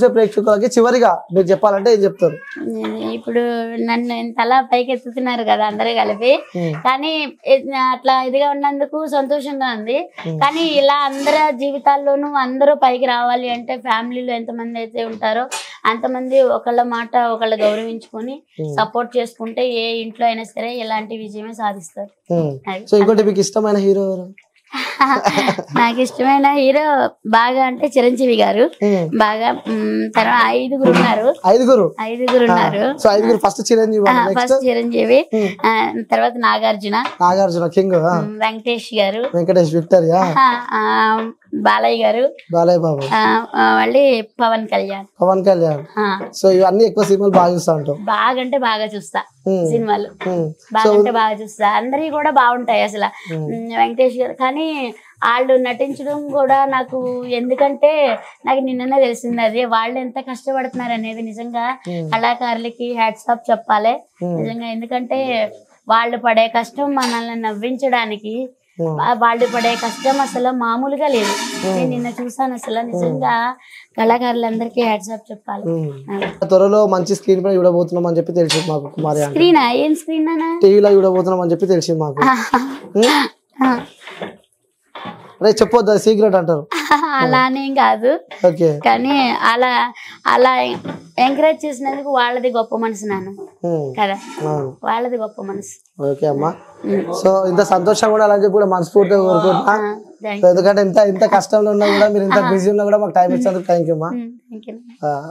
ప్రేక్షకులకి చివరిగా మీరు చెప్పాలంటే ఏం చెప్తారు నేను ఇప్పుడు నన్ను ఇంతలా పైకి ఎత్తుతున్నారు కదా అందరూ కలిపి ఉమ్, కానీ ఇ- అట్లా ఇదిగా ఉన్నందుకు సంతోషంగా ఉంది ఉమ్, కానీ ఇలా అందరి జీవితాల్లోనూ అందరూ పైకి రావాలి అంటే ఫ్యామిలీలో ఎంతమంది అయితే ఉంటారో అంతమంది ఒకళ్ళ మాట ఒకళ్ళ గౌరవించుకొని ఉమ్, సపోర్ట్ చేసుకుంటే ఏ ఇంట్లో అయినా సరే ఇలాంటి విజయమే సాధిస్తారు ఉమ్. అది. సో ఇంకోటి మీకు ఇష్టమైన హీరో ఎవరు నాకు ఇష్టమైన హీరో బాగా అంటే చిరంజీవి గారు ఉమ్, బాగా మ్, తర్వాత ఐదుగురు ఉన్నారు ఐదుగురు ఐదుగురు ఉన్నారు సో ఐదుగురు first Chiranjeevi next first Chiranjeevi ఆ, తర్వాత నాగార్జున నాగార్జున కింగ్ మ్, వెంకటేష్ గారు వెంకటేష్ విక్టరియా ఆ, ఆ, బాలయ్య గారు బాలయ్య బాబు ఆ, ఆ, మళ్ళీ పవన్ కళ్యాణ్ పవన్ కళ్యాణ్ ఆ, సో ఇవన్నీ ఎక్కువ సినిమాలు బాగా చూస్తా ఉంటాం బాగా అంటే బాగా చూస్తా ఉమ్, సినిమాలు ఉమ్, బాగా అంటే బాగా చూస్తా అందరి కూడా బాగుంటాయి అసలు ఉమ్, ఉమ్, వెంకటేష్ గారు కానీ వాళ్ళు నటించడం కూడా నాకు ఎందుకంటే నాకు నిన్ననే తెలిసింది అది వాళ్ళు ఎంత కష్టపడుతున్నారు అనేది నిజంగా ఉమ్, కళాకారులకి హ్యాట్స్ ఆఫ్ చెప్పాలి ఉమ్, నిజంగా ఎందుకంటే వాళ్ళు పడే కష్టం మనల్ని నవ్వించడానికి ఉమ్, వా- వాళ్ళు పడే కష్టం అసలు మామూలుగా లేదు నేను నిన్న చూసాను అసలు నిజంగా కళాకారులందరికీ హ్యాట్స్ ఆఫ్ చెప్పాలి ఉమ్. త్వరలో మంచి స్క్రీన్ పై చూడబోతున్నాం అని చెప్పి తెలిసింది మాకు కుమారి అంటే స్క్రీనా ఏం స్క్రీన్ అనా టీవీలో చూడబోతున్నాం అని చెప్పి తెలిసింది మాకు ఉమ్, అరే చెప్పొద్దు సీక్రెట్ అంటారు అలానేం కాదు ఓకే కానీ అలా అలా ఎంకరేజ్ చేసినందుకు వాళ్ళది గొప్ప మనసు నాన్న ఉమ్, కదా అవును. వాళ్ళది గొప్ప మనసు ఓకే అమ్మా ఉమ్. సో ఇంత సంతోషం కూడా అలా చెప్పి కూడా మనస్ఫూర్తిగా కోరుకుంటున్నా ఆ, thank సో ఎందుకంటే ఇంత ఇంత కష్టంలో ఉన్నా కూడా మీరు ఇంత బిజీ ఉన్నా కూడా మాకు టైం ఇచ్చినందుకు థ్యాంక్ యూ అమ్మా you. Thank you.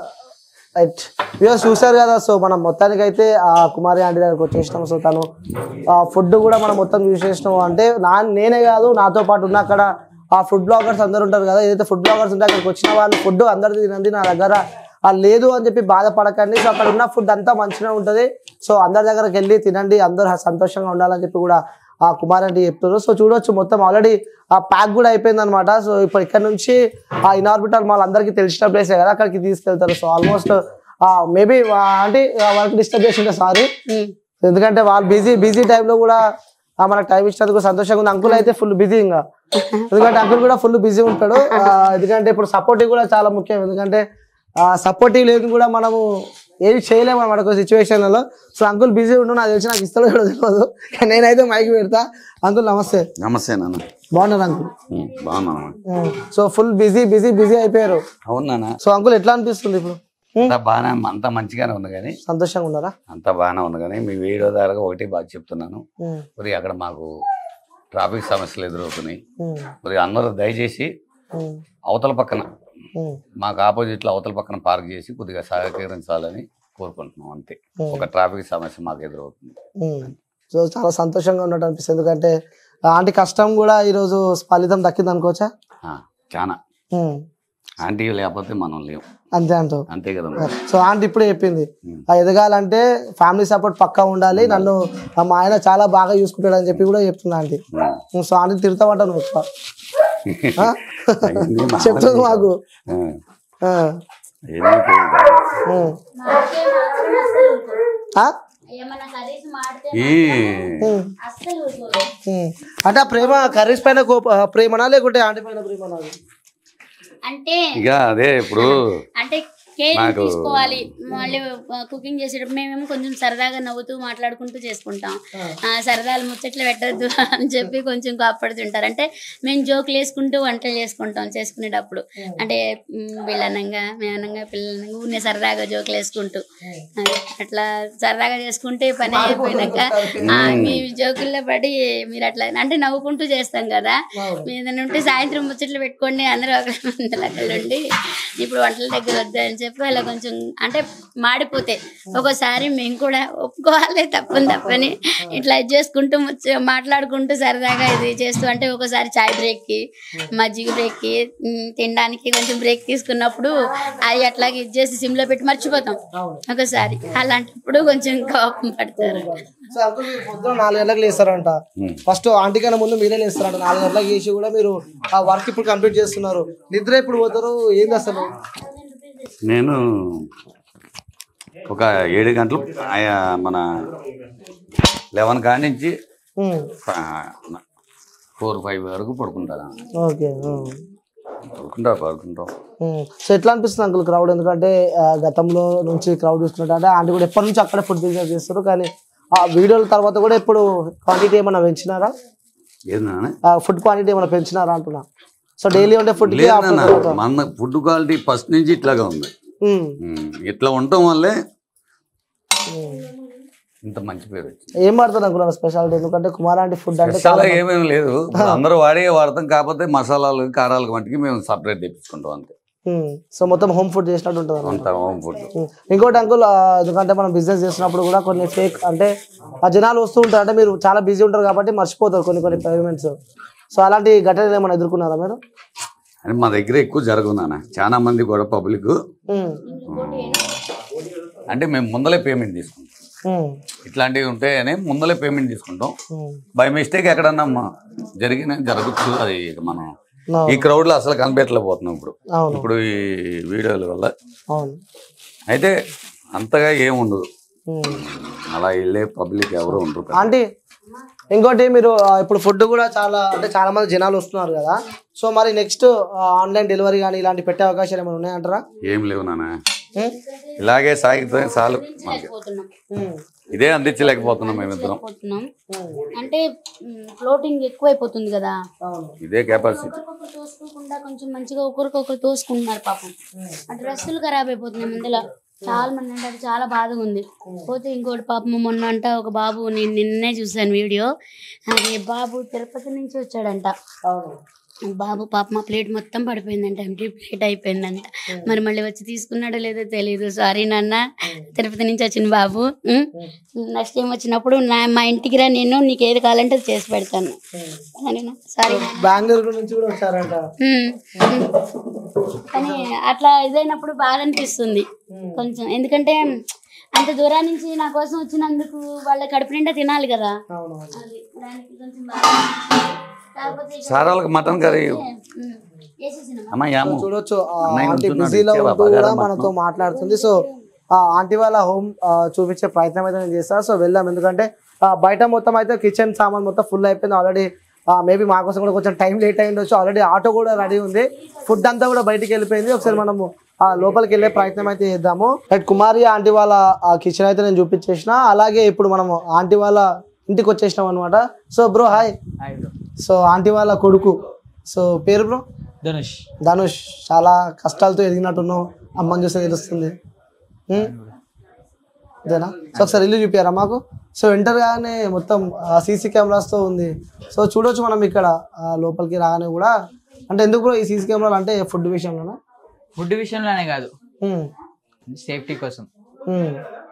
Right views చూసారు కదా సో మనం మొత్తానికి అయితే ఆ కుమారి ఆంటీ దగ్గరకు వచ్చేసినాం సో తను ఫుడ్ కూడా మనం మొత్తం చూసేసినాం అంటే నా నేనే కాదు నాతో పాటు ఉన్న అక్కడ ఆ ఫుడ్ బ్లాగర్స్ అందరు ఉంటారు కదా ఏదైతే ఫుడ్ బ్లాగర్స్ ఉంటే అక్కడికి వచ్చిన వాళ్ళు ఫుడ్ అందరిది తినండి నా దగ్గర ఆ లేదు అని చెప్పి బాధపడకండి సో అక్కడ ఉన్న ఫుడ్ అంతా మంచిగా ఉంటుంది సో అందరి దగ్గరకు వెళ్ళి తినండి అందరూ సంతోషంగా ఉండాలని చెప్పి కూడా ఆ కుమార్ అంటే చెప్తున్నారు సో చూడొచ్చు మొత్తం ఆల్రెడీ ఆ ప్యాక్ కూడా అయిపోయింది అనమాట సో ఇప్పుడు ఇక్కడ నుంచి ఆ ఇనార్బిటల్ మాల్ అందరికీ తెలిసిన ప్లేసే కదా అక్కడికి తీసుకెళ్తారు సో ఆల్మోస్ట్ మేబీ అంటే వర్క్ డిస్టర్బ్ చేసింటే సారీ ఉమ్. ఎందుకంటే వాళ్ళు బిజీ బిజీ టైంలో కూడా ఆ, మనకు టైం ఇచ్చినందుకు సంతోషంగా ఉంది అంకుల్ అయితే ఫుల్ బిజీ ఇంకా ఎందుకంటే అంకుల్ కూడా ఫుల్ బిజీ ఉంటాడు ఆ, ఎందుకంటే ఇప్పుడు సపోర్టివ్ కూడా చాలా ముఖ్యం ఎందుకంటే సపోర్టివ్ లేదు కూడా మనము ఏది చేయలేము అనమాట ఒక సిచ్యువేషన్లలో సో అంకుల్ బిజీ ఉండు నాకు తెలిసి నాకు ఇస్తాడో కూడా తెలియదు కానీ నేనైతే మైక్ పెడతా అంకుల్ నమస్తే నమస్తే నాన్న బాగున్నారు అంకుల్ ఉమ్, బాగున్నాను so full busy busy busy అయిపోయారు అవును నాన్న సో అంకుల్ ఎట్లా అనిపిస్తుంది ఇప్పుడు ఉమ్, అంతా బాగానే అంతా మంచిగానే ఉంది కానీ సంతోషంగా ఉన్నారా అంతా బాగానే ఉంది కానీ మీ వీడియో ద్వారా ఒకటి బాగా చెప్తున్నాను ఉమ్, మరి అక్కడ మాకు ట్రాఫిక్ సమస్యలు ఎదురవుతున్నాయి ఉమ్, మరి అందరూ దయచేసి ఉమ్, అవతల పక్కన ఉమ్, మాకు ఆపోజిట్లో అవతల పక్కన పార్క్ చేసి కొద్దిగా సహకరించాలని కోరుకుంటున్నాం అంతే ఉమ్. ఒక ట్రాఫిక్ సమస్య మాకు ఎదురవుతుంది ఉమ్. సో చాలా సంతోషంగా ఉన్నట్టు అనిపిస్తుంది ఎందుకంటే ఆంటీ కష్టం కూడా ఈరోజు ఫలితం దక్కింది అనుకోవచ్చా ఆ, చాలా ఉమ్. ఆంటీ లేకపోతే మనం లేవు అంతే అంటావు అంతే కదా మరి. సో ఆంటీ ఇప్పుడే చెప్పింది ఉమ్. ఆ ఎదగాలంటే ఫ్యామిలీ సపోర్ట్ పక్కా ఉండాలి నన్ను మా ఆయన చాలా బాగా చూసుకుంటాడు అని చెప్పి కూడా చెప్తుంది ఆంటీ ఉమ్. సో ఆంటీ తిడతామంట నువ్వు ఎక్కువ. ఆ? అయింది మామూలు చెప్తుంది మాకు ఆ, ఆ. ఏమైతే ఉమ్. ఆ? ఏమన్నా కర్రీస్ మాడితే ఈ ఉమ్. అస్సలు ఊరుకోరు. ఉమ్. అంటే ఆ ప్రేమ కర్రీస్ పైన కోప ప్రేమనా లేకుంటే ఆంటీ పైన ప్రేమనా అంటే ఇక అదే ఇప్పుడు అంటే కేర్ నాకు- తీసుకోవాలి మళ్ళీ కుకింగ్ చేసేటప్పుడు మేమేమో కొంచెం సరదాగా నవ్వుతూ మాట్లాడుకుంటూ చేసుకుంటాం ఆ, సరదాలు ముచ్చట్లు పెట్టద్దు అని చెప్పి కొంచెం కాపాడుతుంటారు అంటే మేము జోకులు వేసుకుంటూ వంటలు చేసుకుంటాం చేసుకునేటప్పుడు అంటే మ్, వీళ్ళనంగా మేమనంగా పిల్లలనంగా ఊరినే సరదాగా జోకులు వేసుకుంటూ అది అట్లా సరదాగా చేసుకుంటే పని అయిపోయినాక ఆ, మీ జోకుల్లో పడి మీరు అట్లా అంటే నవ్వుకుంటూ చేస్తాం కదా మీద ఉంటే సాయంత్రం ముచ్చట్లు పెట్టుకోండి అందరూ ఒక మంది ఉండి ఇప్పుడు వంటల దగ్గర వద్దు అని చెప్పి అలా కొంచెం అంటే మాడిపోతే ఒక్కోసారి మేము కూడా ఒప్పుకోవాలి తప్పని తప్పని ఇట్లా ఇది చేసుకుంటూ ముచ్చ- మాట్లాడుకుంటూ సరదాగా ఇది చేస్తూ అంటే ఒక్కోసారి చాయ్ బ్రేక్ కి మజ్జిగ బ్రేక్ కి ఉమ్, తినడానికి కొంచెం బ్రేక్ తీసుకున్నప్పుడు అవి అట్లాగే ఇది చేసి సిమ్ లో పెట్టి మర్చిపోతాం ఒకసారి అలాంటప్పుడు కొంచెం కోపం పడతారు సో అంకుల్ మీరు పొద్దున నాలుగు గంటలకు లేస్తారంట ఉమ్. ఫస్ట్ ఆంటీ కన్నా ముందు మీరే లేస్తారంట నాలుగు గంటలకు చేసి కూడా మీరు ఆ వర్క్ ఇప్పుడు కంప్లీట్ చేస్తున్నారు నిద్ర ఎప్పుడు పోతారు ఏంది అసలు నేను ఒక ఏడు గంటలు ఆయా మన లెవెన్ కాడి నుంచి ఉమ్, ఫోర్ ఫైవ్ వరకు పడుకుంటాను ఓకే ఉమ్. కోరుకుంటా కోరుకుంటాం ఉమ్. సో ఎట్లా అనిపిస్తుంది అంకుల్ క్రౌడ్ ఎందుకంటే ఆ, గతంలో నుంచి క్రౌడ్ చూసుకున్నట్టు అంటే ఆంటీ కూడా ఎప్పటి నుంచి అక్కడే ఫుడ్ బిజినెస్ చేస్తారు కానీ ఆ వీడియోల తర్వాత కూడా ఇప్పుడు క్వాంటిటీ ఏమైనా పెంచినారా ఏందన్నా ఫుడ్ క్వాంటిటీ ఏమైనా పెంచినారా అంటున్నా సో డైలీ ఉండే ఫుడ్ లేదన్నా మన ఫుడ్ క్వాలిటీ ఫస్ట్ నుంచి ఇట్లాగా ఉంది ఉమ్, ఇట్లా ఉండటం వల్లే ఇంత మంచి పేరు వచ్చింది ఏం పడుతుంది అనుకున్నారు స్పెషాలిటీ ఎందుకంటే కుమార్ ఆంటీ ఫుడ్ అంటే చాలా ఏమేమి లేదు అందరూ వాడే వాడతాం కాకపోతే మసాలాలు కారాలకు మట్టుకి మేము సపరేట్ తెప్పించుకుంటాం అంతే ఉమ్. సో మొత్తం హోమ్ ఫుడ్ చేసినట్టు ఉంటుంది అన్నమాట. అంత హోమ్ ఫుడ్ ఉమ్. ఇంకోటి అంకుల్ ఆ, ఎందుకంటే మనం బిజినెస్ చేసినప్పుడు కూడా కొన్ని ఫేక్ అంటే ఆ జనాలు వస్తూ ఉంటారు అంటే మీరు చాలా బిజీ ఉంటారు కాబట్టి మర్చిపోతారు కొన్ని కొన్ని పేమెంట్స్ సో అలాంటి ఘటనలు ఏమైనా ఎదుర్కొన్నారా మీరు అని మా దగ్గర ఎక్కువ జరుగుందన్న చాలా మంది కూడా పబ్లిక్ ఉమ్. అంటే మేము ముందలే పేమెంట్ తీసుకుంటాం ఉమ్. ఇట్లాంటివి ఉంటాయని ముందలే పేమెంట్ తీసుకుంటాం ఉమ్. బై మిస్టేక్ ఎక్కడన్నా మా- జరిగిన జరగచ్చు అది ఇక మనం అవును. ఈ క్రౌడ్ లో అసలు కనిపెట్టలేకపోతున్నాం ఇప్పుడు అవును ఇప్పుడు ఈ వీడియోల వల్ల అవును అయితే అంతగా ఏం ఉండదు ఉమ్. అలా వెళ్ళే పబ్లిక్ ఎవరు ఉండరు ఆంటీ ఇంకోటి మీరు ఆ, ఇప్పుడు ఫుడ్ కూడా చాలా అంటే చాలా మంది జనాలు వస్తున్నారు కదా సో మరి నెక్స్ట్ ఆన్లైన్ డెలివరీ కానీ ఇలాంటి పెట్టే అవకాశాలు ఏమైనా ఉన్నాయంటారా ఏం లేవు నాన్న ఉమ్. ఇలాగే సాగితే చాలు మనకి పోతున్నాం ఉమ్. ఇదే అందించలేకపోతున్నాం మేమిద్దరం పోతున్నాం అంటే ఫ్లోటింగ్ ఎక్కువైపోతుంది కదా అవును ఇదే కెపాసిటీ ఒకరికొకరు తోసుకోకుండా కొంచెం మంచిగా ఒకరికొకరు తోసుకుంటున్నారు పాపం ఆ డ్రెస్సులు ఖరాబ్ అయిపోతున్నాయి ముందల చాలా మంది అంటే అది చాలా బాధగా ఉంది పోతే ఇంకోటి పాపం మొన్న అంట ఒక బాబు నేను నిన్నే చూసాను వీడియో అదే బాబు తిరుపతి నుంచి వచ్చాడంట అవును బాబు పాప మా ప్లేట్ మొత్తం పడిపోయిందంట ఎంటీ ప్లేట్ అయిపోయిందంట మరి మళ్ళీ వచ్చి తీసుకున్నాడో లేదో తెలియదు సారీ నాన్న తిరుపతి నుంచి వచ్చిన బాబు నెక్స్ట్ టైం వచ్చినప్పుడు నా మా ఇంటికి రా నేను నీకు ఏది కావాలంటే అది చేసి పెడతాను సరేనా సారీ బెంగళూరు నుంచి కూడా వచ్చారంట ఉమ్. కానీ అట్లా ఇదైనప్పుడు బాధ అనిపిస్తుంది కొంచెం ఎందుకంటే అంత దూరం నుంచి నా కోసం వచ్చినందుకు వాళ్ళ కడుపు నిండా తినాలి కదా అవును అది దానికి కొంచెం బాధ అనిపిస్తుంది. కాకపోతే ఇక- సారాలకు మటన్ కర్రీ ఉమ్. వేసేసినామా? అమ్మ యాము చూడొచ్చు ఆ అన్నయ్య ఆంటీ ఉంటున్నాడు, బిజీలో ఇచ్చావా ఉంటూ కూడా బగారా మనతో మాట్లాడుతుంది సో ఆ ఆంటీ వాళ్ళ హోమ్ చూపించే ప్రయత్నం అయితే నేను చేస్తాను సో వెళ్దాం ఎందుకంటే ఆ, బయట మొత్తం అయితే కిచెన్ సామాన్ మొత్తం ఫుల్ అయిపోయింది ఆల్రెడీ మేబీ మా కోసం కూడా కొంచెం టైం లేట్ అయిండొచ్చు ఆల్రెడీ ఆటో కూడా రెడీ ఉంది ఫుడ్ అంతా కూడా బయటికి వెళ్ళిపోయింది ఒకసారి మనము ఆ లోపలికి వెళ్ళే ప్రయత్నం అయితే చేద్దాము రైట్ కుమారి ఆంటీ వాళ్ళ కిచెన్ అయితే నేను చూపించేసిన అలాగే ఇప్పుడు మనము ఆంటీ వాళ్ళ ఇంటికి వచ్చేసినాం అనమాట so bro hi hi bro so aunty వాళ్ళ కొడుకు సో పేరు బ్రో ధనుష్ ధనుష్ చాలా కష్టాలతో ఎదిగినట్టున్నావు అమ్మని చూస్తే తెలుస్తుంది ఉం? ఇదేనా సో ఒకసారి ఇల్లు చూపించారా మాకు సో ఎంటర్ గానే మొత్తం సీసీ కెమెరాస్తో ఉంది సో చూడొచ్చు మనం ఇక్కడ ఆ, లోపలికి రాగానే కూడా అంటే ఎందుకు బ్రో ఈ సీసీ కెమెరాలు అంటే ఫుడ్ విషయంలోనా ఫుడ్ విషయంలోనే కాదు ఉం. సేఫ్టీ కోసం ఉం.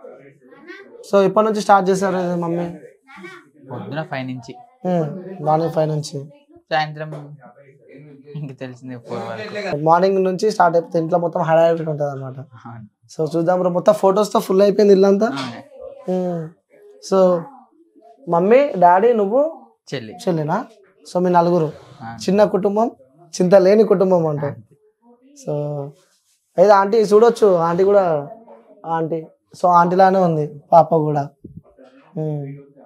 సో ఇప్పటి నుంచి స్టార్ట్ చేశారు ఇది మమ్మీ పొద్దున ఫైవ్ నుంచి ఉం. మార్నింగ్ ఫైవ్ నుంచి సాయంత్రం ఇంక తెలిసింది ఫోర్ వరకు మార్నింగ్ నుంచి స్టార్ట్ అయిపోతే ఇంట్లో మొత్తం హడావిడి ఉంటుంది అనమాట అవును. సో చూద్దాం బ్రో మొత్తం ఫొటోస్తో ఫుల్ అయిపోయింది ఇల్లంతా అవునే. ఉమ్. సో మమ్మీ డాడీ నువ్వు చెల్లి చెల్లినా సో మీ నలుగురు ఆ. చిన్న కుటుంబం చింత లేని కుటుంబం అంటారు సో అయితే ఆంటీ చూడొచ్చు ఆంటీ కూడా ఆంటీ సో ఆంటీలానే ఉంది పాప కూడా ఉమ్.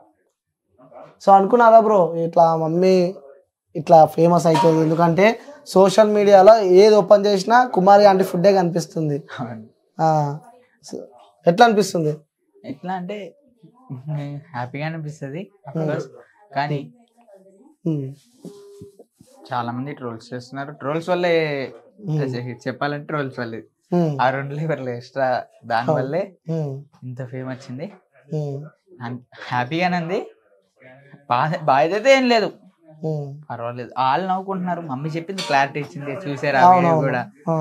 సో అనుకున్నారా బ్రో ఇట్లా మమ్మీ ఇట్లా ఫేమస్ అవుతుంది ఎందుకంటే సోషల్ మీడియాలో ఏది ఓపెన్ చేసినా కుమారి ఆంటీ ఫుడ్డే కనిపిస్తుంది అవును. ఆ. సో ఎట్లా అనిపిస్తుంది ఎట్లా అంటే హ్యాపీగా అనిపిస్తుంది course. కానీ ఉమ్. చాలా మంది ట్రోల్స్ చేస్తున్నారు ట్రోల్స్ వల్లే చెప్పాలంటే ట్రోల్స్ వల్లే ఉమ్. ఆ రెండు లివర్లు ఎక్స్ట్రా దాని వల్లే ఉమ్. ఇంత ఫేమ్ వచ్చింది ఉమ్. హ్యాపీగానే ఉంది బాధ బాధ అయితే ఏం లేదు ఉమ్. పర్వాలేదు వాళ్ళు నవ్వుకుంటున్నారు మమ్మీ చెప్పింది క్లారిటీ ఇచ్చింది చూసారా అవునవును. కూడా ఆ.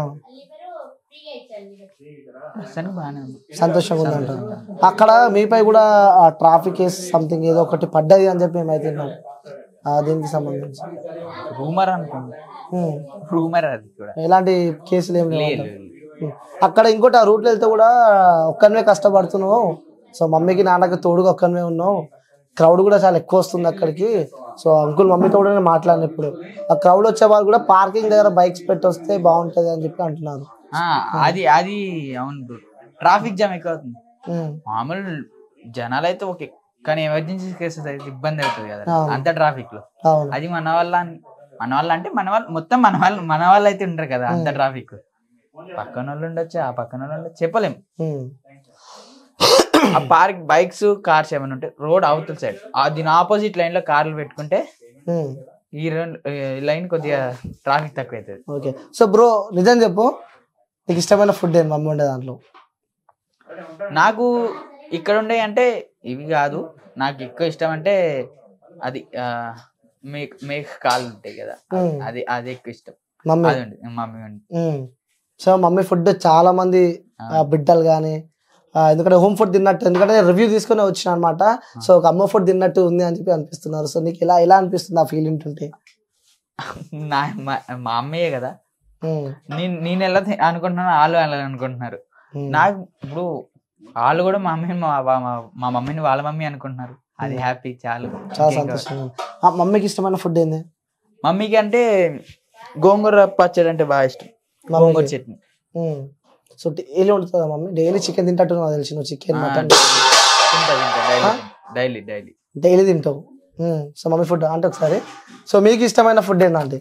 ప్రస్తుతానికి బాగానే ఉంది సంతోషంగా ఉందంట అక్కడ మీపై కూడా ఆ ట్రాఫిక్ కేసు సంథింగ్ ఏదో ఒకటి పడ్డది అని చెప్పి మేమైతే విన్నాం. ఆ దీనికి సంబంధించి రూమర్ అనుకోండి ఉమ్. రూమర్ అది కూడా ఎలాంటి కేసులు ఏం లేవు లేదు ఉమ్. అక్కడ ఇంకోటి ఆ రూట్లో వెళ్తే కూడా ఒక్కనివే కష్టపడుతున్నావు సో మమ్మీకి నాన్నకి తోడుగా ఒక్కనివే ఉన్నావు క్రౌడ్ కూడా చాలా ఎక్కువ వస్తుంది అక్కడికి సో అంకుల్ మమ్మీతో కూడా నేను మాట్లాడిన ఇప్పుడు ఆ క్రౌడ్ వచ్చే వాళ్ళు కూడా పార్కింగ్ దగ్గర బైక్స్ పెట్టి వస్తే బాగుంటది అని చెప్పి అంటున్నారు ఆ, అది అది అవును ట్రాఫిక్ జామ్ ఎక్కువ అవుతుంది ఉమ్. మామూలు జనాలు అయితే ఓకే కానీ ఎమర్జెన్సీ కేసెస్ అయితే ఇబ్బంది అవుతుంది కదా అవును. అంత ట్రాఫిక్ లో అవును అది మన వల్ల మన వాళ్ళు అంటే మన వాళ్ళు మొత్తం మన వాళ్ళు మన వాళ్ళు అయితే ఉంటారు కదా అంత ట్రాఫిక్ పక్కన వాళ్ళు ఉండొచ్చు ఆ పక్కన వాళ్ళు ఉండొచ్చు చెప్పలేం ఉమ్. ఆ పార్క్ బైక్స్ కార్స్ ఏమైనా ఉంటాయి రోడ్ అవతల సైడ్ దీని ఆపోజిట్ లైన్ లో కార్లు పెట్టుకుంటే ఉమ్. ఈ రెండు లైన్ కొద్దిగా ట్రాఫిక్ తక్కువ అవుతుంది ఓకే సో బ్రో నిజం చెప్పు నీకు ఇష్టమైన ఫుడ్ ఏం మమ్మీ ఉండే దాంట్లో నాకు ఇక్కడ ఉండే అంటే ఇవి కాదు నాకు ఎక్కువ ఇష్టం అంటే అది ఆ, మేక్ మేక్ కాళ్ళు ఉంటాయి కదా ఉమ్. అది అది ఎక్కువ ఇష్టం మమ్మీ అది ఉంది మమ్మీ ఉంది ఉమ్. సో మమ్మీ ఫుడ్ చాలా మంది ఆ. ఆ, బిడ్డలు కానీ ఎందుకంటే హోమ్ ఫుడ్ తిన్నట్టు ఎందుకంటే రివ్యూ తీసుకుని వచ్చిన అనమాట సో ఒక అమ్మ ఫుడ్ తిన్నట్టు ఉంది అని చెప్పి అనిపిస్తున్నారు సో నీకు ఎలా ఎలా అనిపిస్తుంది ఆ ఫీల్ ఉంటుంటే నా మా మా అమ్మయ్యే కదా ఉమ్. నేను నేను ఎలా తి- అనుకుంటున్నాను వాళ్ళు అలా అనుకుంటున్నారు ఉమ్. నాకు ఇప్పుడు వాళ్ళు కూడా మా మమ్మీని మా వా- మా- మా మమ్మీని వాళ్ళ మమ్మీ అనుకుంటున్నారు అది హ్యాపీ చాలు చాలా ఇంకేం కావాలి. సంతోషంగా ఉంది. ఆ, మమ్మీకి ఇష్టమైన ఫుడ్ ఏంది మమ్మీకి అంటే గోంగూర పచ్చడి అంటే బాగా ఇష్టం గోంగూర మమ్మీకి చట్నీ ఉమ్. సో డైలీ వండుతుందా మమ్మీ డైలీ చికెన్ తింటట్టు నాకు తెలిసి నువ్వు చికెన్ మటన్ తింటా తింటా డైలీ డైలీ డైలీ డైలీ తింటావు ఉమ్. సో మమ్మీ ఫుడ్ అంటే ఒకసారి సో మీకు ఇష్టమైన ఫుడ్ ఏంటంటే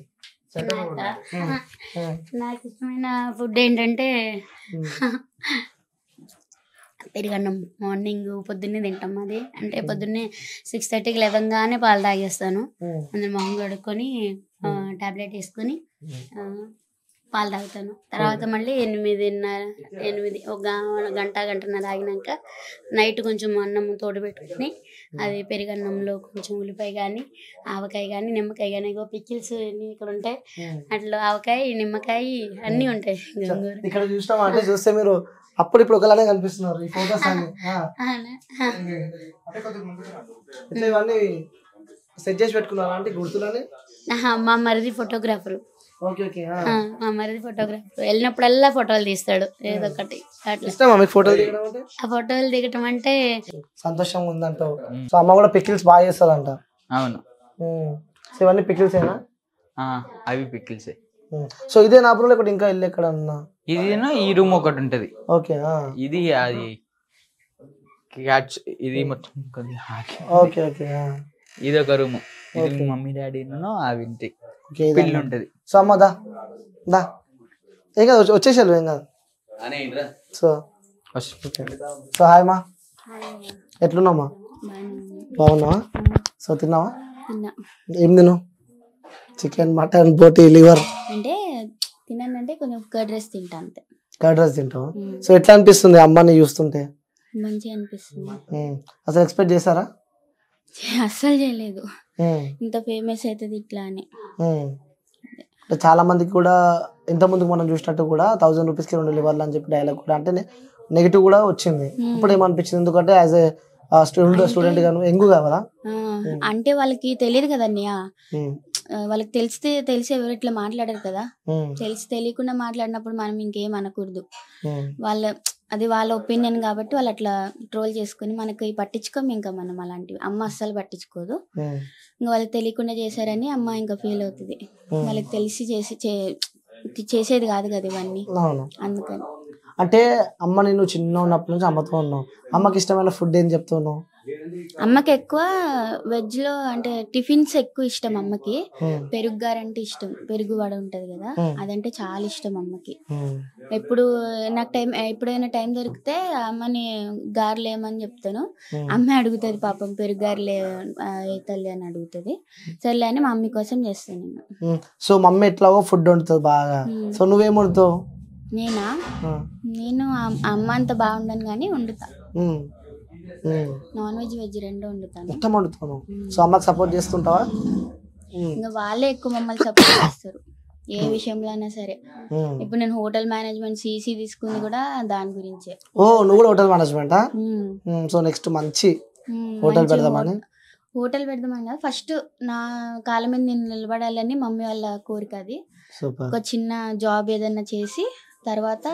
నాకు ఇష్టమైన ఫుడ్ ఏంటంటే పెరుగన్నం మార్నింగ్ పొద్దున్నే తింటాం అది అంటే పొద్దున్నే సిక్స్ థర్టీకి లేవగానే పాలు తాగేస్తాను అందులో మొహం కడుక్కొని టాబ్లెట్ వేసుకొని ఆ, పాలు తాగుతాను తర్వాత మళ్ళీ ఎనిమిదిన్నర ఎనిమిది ఒక గా- గంట గంటన్నర ఆగినాక నైట్ కొంచెం అన్నం తోడు పెట్టుకొని అది పెరుగన్నంలో కొంచెం ఉల్లిపాయ కానీ ఆవకాయ కానీ నిమ్మకాయ కానీ ఇగో పికిల్స్ ఇక్కడ ఉంటాయి అట్లా ఆవకాయ నిమ్మకాయ అన్నీ ఉంటాయి గంగూర ఇక్కడ చూసినాం అంటే చూస్తే మీరు అప్పుడు ఇప్పుడు ఒకలానే కనిపిస్తున్నారు ఈ ఫోటోస్ అన్ని ఆ. అవునా? ఇట్లా ఇవన్నీ సెట్ చేసి పెట్టుకున్నారా అంటే గుర్తులని ఆహా, మా మరిది ఫోటోగ్రాఫర్ ఓకే ఓకే ఆ. మా మరిది ఫోటోగ్రాఫర్ వెళ్ళినప్పుడల్లా ఫోటోలు తీస్తాడు ఏదో ఒకటి అట్లా ఇష్టమా మీకు ఫోటోలు దిగడం అంటే ఆ ఫోటోలు దిగటం అంటే సంతోషంగా ఉందంటావు సో అమ్మ కూడా పికిల్స్ బాగా చేస్తుందంట అవును ఉమ్. సో ఇవన్నీ పికిల్స్ ఏనా ఆ, అవి పిక్కిల్సే ఉమ్. సో ఇదే నా బ్రో ఇక్కడ ఇంకా వెళ్ళి ఎక్కడ ఉన్నా ఇది ఈ రూమ్ ఒకటి ఉంటది ఓకే ఆ. ఇది అది క్యాచ్ ఇది మొత్తం కొద్దిగా ఓకే ఓకే ఆ. ఇది ఒక రూమ్ ఇది మమ్మీ డాడీ అవి ఇంటి ఓకే ఇదే పిల్లి అన్నమాట. ఉంటది సో అమ్మ దా దా ఏం కాదు వచ్చే- వచ్చేసారు ఏం కాదు సో ఓకే సో హాయ్ మా ఎట్లున్నామా బాగున్నావా సో తిన్నావా తిన్నా ఏం తిన్నావు చికెన్ మటన్ బోటి లివర్ అంటే తిన్నానంటే కొంచెం కర్డ్ రైస్ తింటా అంతే కర్డ్ రైస్ తింటావా ఉమ్. సో ఎట్లా అనిపిస్తుంది అమ్మని చూస్తుంటే మంచిగా అనిపిస్తుంది ఉమ్. అసలు ఎక్స్పెక్ట్ చేశారా అస్సలు చేయలేదు ఉమ్. ఇంత ఫేమస్ అవుతుంది ఇట్లా అని ఉమ్. అంటే చాలా మందికి కూడా ఇంత ముందుకు మనం చూసినట్టు కూడా థౌసండ్ రూపీస్కి రెండు లివర్లు అని చెప్పి డైలాగ్ కూడా అంటే నెగిటివ్ కూడా వచ్చింది ఇప్పుడు ఏమనిపించింది ఎందుకంటే యాజ్ ఏ స్టూడెంట్ స్టూడెంట్ గాను ఎంగు కావాలా ఆ, అంటే వాళ్ళకి తెలియదు కదా అన్నయ్య ఉమ్. ఆ, వాళ్ళకి తెలిస్తే తెలిసి ఎవరు ఇట్లా మాట్లాడరు కదా ఉమ్. తెలిసి తెలియకుండా మాట్లాడినప్పుడు మనం ఇంకేం అనకూడదు ఉమ్. వాళ్ళ అది వాళ్ళ ఒపీనియన్ కాబట్టి వాళ్ళు అట్లా ట్రోల్ చేసుకుని మనకి పట్టించుకోం ఇంకా మనం అలాంటివి అమ్మ అస్సలు పట్టించుకోదు ఉమ్. ఇంకా వాళ్ళకి తెలియకుండా చేశారని అమ్మ ఇంకా ఫీల్ అవుతుంది Hmm. వాళ్ళకి తెలిసి చేసి చే- చేసేది కాదు కదా ఇవన్నీ అవును అందుకని అంటే అమ్మ నేను చిన్న ఉన్నప్పటి నుంచి అమ్మతో ఉన్నావు అమ్మకి ఇష్టమైన ఫుడ్ ఏం చెప్తున్నావు అమ్మకి ఎక్కువ వెజ్ లో అంటే టిఫిన్స్ ఎక్కువ ఇష్టం అమ్మకి ఉమ్. పెరుగు గారంటే ఇష్టం పెరుగు వడ ఉంటది కదా Hmm. అదంటే చాలా ఇష్టం అమ్మకి ఉమ్. ఎప్పుడు నాకు టైం ఎప్పుడైనా టైం దొరికితే అమ్మని గారెలు ఏమని చెప్తాను Hmm. అమ్మ అడుగుతుంది పాపం పెరుగు గారెలు ఏ తల్లి అని అడుగుతుంది సర్లే అని మా మమ్మీ కోసం చేస్తాను నేను ఉమ్. సో మమ్మీ ఎట్లాగో ఫుడ్ వండుతుంది బాగా ఉమ్. సో నువ్వేం వండుతావు నేనా ఆ. నేను అమ్- అమ్మ అంత బాగుండను కానీ వండుతా um. Um. Non veg veg రెండు వండుతాను మొత్తం వండుతాను సో అమ్మకి సపోర్ట్ చేస్తుంటావా ఉమ్. ఇంకా వాళ్ళే ఎక్కువ మమ్మల్ని సపోర్ట్ చేస్తారు ఏ విషయంలో అయినా సరే ఉమ్. ఇప్పుడు నేను హోటల్ మేనేజ్మెంట్ సీసీ తీసుకుంది కూడా దాని గురించే ఓ నువ్వు కూడా హోటల్ మేనేజ్మెంటా ఉమ్. సో నెక్స్ట్ మంచి ఉమ్, హోటల్ మంచి పెడదామని హోట- హోటల్ పెడదామని కాదు ఫస్ట్ నా కాళ్ళ మీద నేను నిలబడాలని మమ్మీ వాళ్ళ కోరిక అది సూపర్ ఒక చిన్న జాబ్ ఏదన్నా చేసి తర్వాత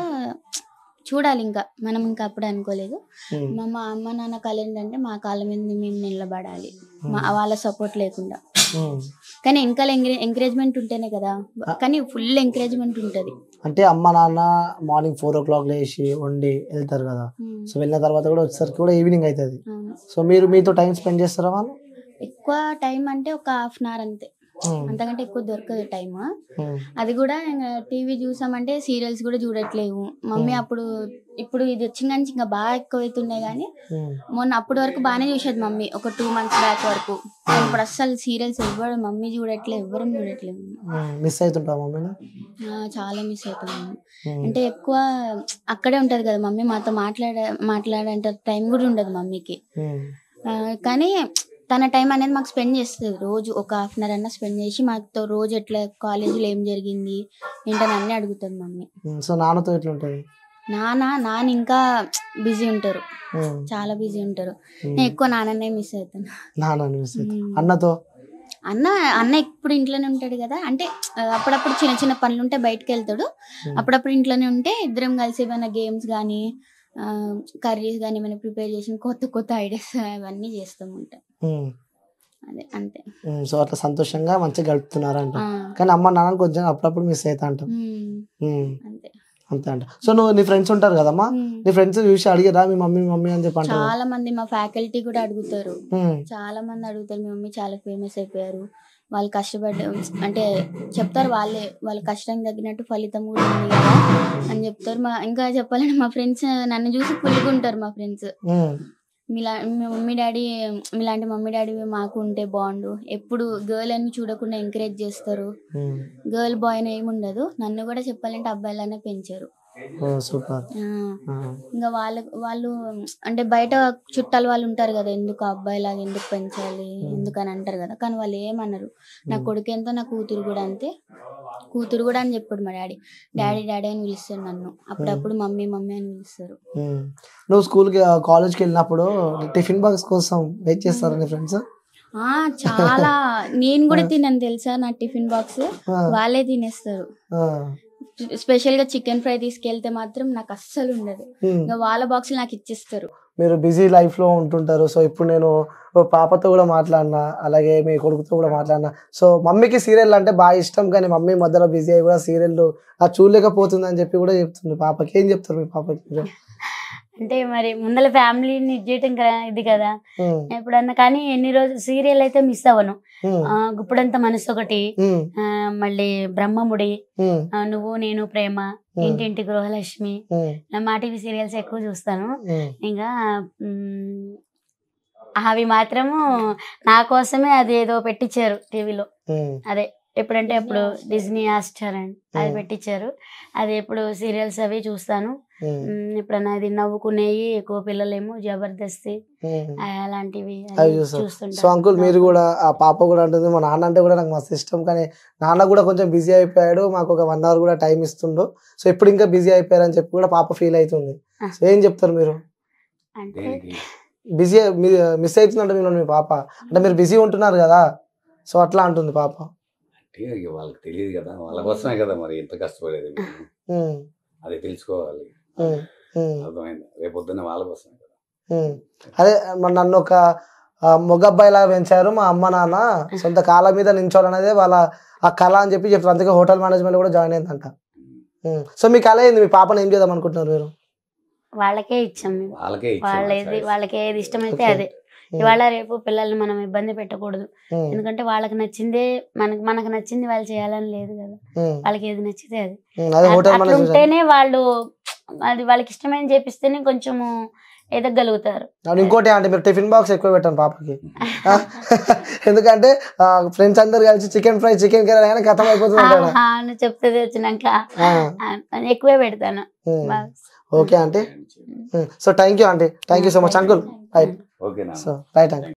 చూడాలి ఇంకా మనం ఇంకా అప్పుడు అనుకోలేదు ఉమ్. మా మా అమ్మ నాన్న కళ ఏంటంటే మా కాళ్ళ మీద మేము నిలబడాలి మా వాళ్ళ సపోర్ట్ లేకుండా ఉమ్. కానీ ఇంకా ఎంకరేజ్మెంట్ ఉంటేనే కదా కానీ ఫుల్ ఎంకరేజ్మెంట్ ఉంటుంది అంటే అమ్మ నాన్న మార్నింగ్ ఫోర్ ఓ క్లాక్ లేచి వండి వెళ్తారు కదా సో వెళ్ళిన తర్వాత కూడా వచ్చేసరికి కూడా ఈవినింగ్ అవుతుంది అవును సో మీరు మీతో టైం స్పెండ్ చేస్తారా వాళ్ళు ఎక్కువ టైం అంటే ఒక హాఫ్ అన్ అవర్ అంతే ఉమ్, అంతకంటే ఎక్కువ దొరకదు టైం ఉమ్, అది కూడా టీవీ చూసామంటే సీరియల్స్ కూడా చూడట్లేవు మమ్మీ అప్పుడు ఇప్పుడు ఇది వచ్చిన నుంచి ఇంకా బాగా ఎక్కువ అవుతున్నాయి కానీ ఉమ్, మొన్న అప్పటి వరకు బాగానే చూసేది మమ్మీ ఒక టూ మంత్స్ బ్యాక్ వరకు కానీ ఇప్పుడు అస్సలు సీరియల్స్ ఎవ్వరు మమ్మీ చూడట్లేదు ఎవ్వరు చూడట్లేదు ఉమ్, మిస్ అవుతుంటావా మమ్మీని ఆ, చాలా మిస్ అవుతున్నాను ఉమ్, అంటే ఎక్కువ అక్కడే ఉంటది కదా మమ్మీ మాతో మాట్లాడే మాట్లాడేంత టైం కూడా ఉండదు మమ్మీకి ఉమ్, ఆ, కానీ తన టైం అనేది మాకు స్పెండ్ చేస్తుంది రోజు ఒక హాఫ్ అన్ అవర్ అన్న స్పెండ్ చేసి మాతో రోజు ఎట్లా కాలేజీలో ఏం జరిగింది ఏంటని అన్నీ అడుగుతుంది మమ్మీ ఉమ్, సో నాన్నతో ఎట్లుంటది నాన్న నాన్న ఇంకా బిజీ ఉంటారు ఉమ్, చాలా బిజీ ఉంటారు నేను ఎక్కువ నాన్ననే మిస్ అవుతాను నాన్న మిస్ అవుతుంది ఉమ్. అన్నతో అన్న అన్న ఎప్పుడు ఇంట్లోనే ఉంటాడు కదా అంటే ఆ, అప్పుడప్పుడు చిన్న చిన్న పనులు ఉంటే బయటకు వెళ్తాడు అప్పుడప్పుడు ఇంట్లోనే ఉంటే ఇద్దరం కలిసి ఏమైనా గేమ్స్ కానీ కర్రీస్ కానీ ఏమైనా ప్రిపేర్ చేసిన కొత్త కొత్త ఐడియాస్ అవన్నీ చేస్తూ ఉంటాం ఉమ్, అదే అంతే ఉమ్, సో అట్లా సంతోషంగా మంచిగా గడుపుతున్నారంట ఆ, కానీ అమ్మ నాన్న కొంచెం అప్పుడప్పుడు మిస్ అవుతా అంటాం ఉమ్, ఉమ్, అంతే అంతే అంట సో నువ్వు నీ ఫ్రెండ్స్ ఉంటారు కదమ్మా ఉమ్. నీ ఫ్రెండ్స్ చూసి అడిగిరా మీ మమ్మీ మీ మమ్మీ అని చెప్పి అంటారు చాలా మంది మా ఫ్యాకల్టీ కూడా అడుగుతారు ఉమ్, చాలా మంది అడుగుతారు మీ మమ్మీ చాలా ఫేమస్ అయిపోయారు వాళ్ళు కష్టపడ్డ అంటే చెప్తారు వాళ్ళే వాళ్ళ కష్టం తగ్గినట్టు ఫలితం కూడా ఉంది కదా అని చెప్తారు మా ఇంకా చెప్పాలంటే మా ఫ్రెండ్స్ నన్ను చూసి పులుగుంటారు మా ఫ్రెండ్స్ ఉమ్, మీలా మీ మమ్మీ డాడీ మీలాంటి మమ్మీ డాడీ మాకు ఉంటే బాగుండు ఎప్పుడు గర్ల్ అని చూడకుండా ఎంకరేజ్ చేస్తారు ఉమ్, గర్ల్ బాయ్ అని ఏమి ఉండదు నన్ను కూడా చెప్పాలంటే అబ్బాయిలనే పెంచారు ఓ సూపర్ ఆ, ఆ, ఇంకా వాళ్ళ వాళ్ళు అంటే బయట చుట్టాలు వాళ్ళు ఉంటారు కదా ఎందుకు అబ్బాయిలాగా ఎందుకు పెంచాలి ఎందుకు అని అంటారు కదా కానీ వాళ్ళు ఏమన్నారు నా కొడుకు ఎంతో నా కూతురు కూడా అంతే కూతురు కూడా అని చెప్పాడు మా డాడీ డాడీ డాడీ అని పిలుస్తాడు నన్ను అప్పుడప్పుడు మమ్మీ మమ్మీ అని పిలుస్తారు ఉమ్. నువ్వు స్కూల్కి కాలేజ్కి వెళ్ళినప్పుడు టిఫిన్ బాక్స్ కోసం వెయిట్ చేస్తారా నీ ఫ్రెండ్స్ ఆ చాలా నేను కూడా తిన్నాను తెలుసా నా టిఫిన్ బాక్స్ వాళ్ళే తినేస్తారు స్పెషల్ గా చికెన్ ఫ్రై తీసుకెళ్తే మాత్రం నాకు అస్సలు ఉండదు ఇంకా వాళ్ళ బాక్స్ నాకు ఇచ్చిస్తారు మీరు బిజీ లైఫ్ లో ఉంటుంటారు సో ఇప్పుడు నేను ఓ పాపతో కూడా మాట్లాడినా అలాగే మీ కొడుకుతో కూడా మాట్లాడినా సో మమ్మీకి సీరియల్ అంటే బాగా ఇష్టం కానీ మమ్మీ మధ్యలో బిజీ అయ్యి కూడా సీరియల్ ఆ చూడలేకపోతుంది అని చెప్పి కూడా చెప్తుంది పాపకి ఏం చెప్తారు మీ పాపకి మీరు? అంటే మరి ముందల ఫ్యామిలీని చేయటం కదా- ఇది కదా ఉమ్, ఎప్పుడన్నా కానీ ఎన్ని రోజులు సీరియల్ అయితే మిస్ అవ్వను ఉమ్, ఆ, గుప్పుడంత మనసు ఒకటి ఉమ్, ఆ, మళ్ళీ బ్రహ్మముడి ఉమ్, ఆ, నువ్వు నేను ప్రేమ ఇంటింటి గృహలక్ష్మి ఉమ్, నా మా టీవీ సీరియల్స్ ఎక్కువ చూస్తాను ఉమ్, ఇంకా మ్, అవి మాత్రము నా కోసమే అది ఏదో పెట్టించారు టీవీలో ఉమ్, అదే ఎప్పుడంటే అప్పుడు డిజ్నీ హాస్టార్ అండ్ అది పెట్టించారు అది ఎప్పుడు సీరియల్స్ అవి చూస్తాను ఉమ్, మ్, ఎప్పుడన్నా అది నవ్వుకునేవి ఎక్కువ పిల్లలేమో జబర్దస్తి ఉమ్. ఆ, అలాంటివి అవి అన్ని చూస్తాం సో చూస్తుంటాను అంకుల్ మీరు కూడా ఆ పాప కూడా అంటుంది మా నాన్న అంటే కూడా నాకు మస్తు ఇష్టం కానీ నాన్న కూడా కొంచెం బిజీ అయిపోయాడు మాకు ఒక వన్ అవర్ కూడా టైం ఇస్తుండు సో ఇప్పుడు ఇంకా బిజీ అయిపోయారని చెప్పి కూడా పాప ఫీల్ అవుతుంది ఆ. సో ఏం చెప్తారు మీరు అంటే దేనికి బిజీ మిస్ అవుతుందంటే మిమ్మల్ని మీ పాప అంటే మీరు బిజీ ఉంటున్నారు కదా సో అట్లా అంటుంది పాప అంటే ఇక వాళ్ళకి తెలియదు కదా వాళ్ళ కోసమే కదా మరి ఎంత కష్టపడేది మేము. ఉమ్, అది తెలుసుకోవాలి ఉమ్, ఉమ్, అర్థమైంది రేపు పొద్దున్న వాళ్ళ కోసమే కదా ఉమ్. అదే మరి నన్ను ఒక ఆ, మొగ అబ్బాయిలా పెంచారు మా అమ్మ నాన్న సొంత కాళ్ళ మీద నించోవాలనేదే వాళ్ళ ఆ కళ అని చెప్పి చెప్తారు అందుకే హోటల్ మేనేజ్మెంట్ కూడా జాయిన్ అయిందంట ఉమ్. సో మీ కళ ఏంది మీ పాపను ఏం చేద్దాం అనుకుంటున్నారు మీరు వాళ్ళకే ఇచ్చాం మేము వాళ్ళకే ఇచ్చాం వాళ్ళ ఆ ఏది choice. వాళ్ళకి ఏది ఇష్టమైతే Okay. అదే ఉమ్, ఇవాళ రేపు పిల్లల్ని మనం ఇబ్బంది పెట్టకూడదు ఉమ్, ఎందుకంటే వాళ్ళకి నచ్చిందే మనకి మనకు నచ్చింది వాళ్ళు చేయాలని లేదు కదా ఉమ్, వాళ్ళకి ఏది నచ్చితే అది ఉమ్, అదే హోటల్ అట్లా మేనేజ్మెంట్ ఉంటేనే వాళ్ళు అది వాళ్ళకి ఇష్టమైన చేపిస్తేనే కొంచెము ఎదగలుగుతారు అవును, ఇంకోటి అంటే మీరు టిఫిన్ బాక్స్ ఎక్కువ పెట్టండి పాపకి ఆ? ఎందుకంటే ఫ్రెండ్స్ అందరు కలిసి చికెన్ ఫ్రై చికెన్ కర్రీ అయినా కథం అయిపోతుంది అంటాడు ఆహా అని చెప్తుంది వచ్చినాక ఆ, ఆ, ఎక్కువే పెడతాను ఉమ్. బాగా. Okay aunty so thank you aunty thank you so much uncle right ఓకేనా సో రైట్ అంకుల్